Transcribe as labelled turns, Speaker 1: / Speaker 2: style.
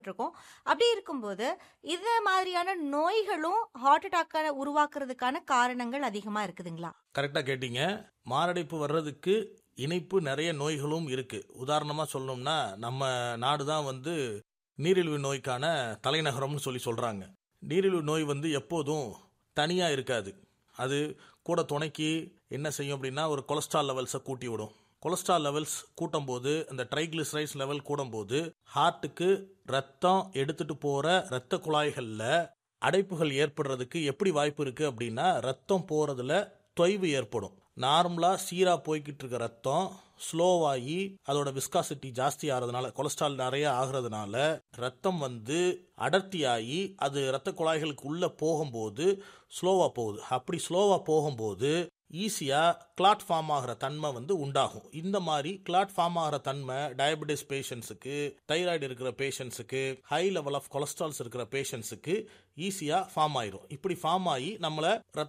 Speaker 1: இருக்கோம் அப்படி இருக்கும்போது இந்த மாதிரியான நோய்களும் ஹார்ட் அட்டாக்க உருவாக்குறதுக்கான காரணங்கள் அதிகமா இருக்குதுங்களா
Speaker 2: கரெக்டாக கேட்டீங்க மாரடைப்பு வர்றதுக்கு இணைப்பு நிறைய நோய்களும் இருக்கு உதாரணமாக சொல்லணும்னா நம்ம நாடு தான் வந்து நீரிழிவு நோய்க்கான தலைநகரம்னு சொல்லி சொல்கிறாங்க நீரிழிவு நோய் வந்து எப்போதும் தனியாக இருக்காது அது கூட துணைக்கு என்ன செய்யும் அப்படின்னா ஒரு கொலஸ்ட்ரால் லெவல்ஸை கூட்டி விடும் கொலஸ்ட்ரால் லெவல்ஸ் கூட்டும் போது அந்த ட்ரைக்ளிசரைட்ஸ் லெவல் கூடும்போது ஹார்ட்டுக்கு ரத்தம் எடுத்துட்டு போற ரத்த குழாய்களில் அடைப்புகள் ஏற்படுறதுக்கு எப்படி வாய்ப்பு இருக்கு அப்படின்னா ரத்தம் போறதுல தொய்வு ஏற்படும் நார்மலா சீரா போய்கிட்டு இருக்க ரத்தம் ஸ்லோவாகி அதோட விஸ்காசிட்டி ஜாஸ்தி ஆகிறதுனால கொலஸ்ட்ரால் நிறைய ஆகிறதுனால ரத்தம் வந்து அடர்த்தியாகி அது ரத்த குழாய்களுக்கு உள்ள போகும்போது ஸ்லோவா போகுது அப்படி ஸ்லோவா போகும்போது ஈஸியா கிளாட் ஃபார்ம் ஆகிற தன்மை வந்து உண்டாகும் இந்த மாதிரி கிளாட் ஃபார்ம் ஆகிற தன்மை டயபெட்டிஸ் பேஷண்ட்ஸுக்கு தைராய்டு இருக்கிற பேஷண்ட்ஸுக்கு ஹை லெவல் ஆஃப் கொலஸ்ட்ரால்ஸ் இருக்கிற பேஷண்ட்ஸுக்கு ஈஸியா ஃபார்ம் ஆயிரும் இப்படி ஃபார்ம் ஆகி நம்மள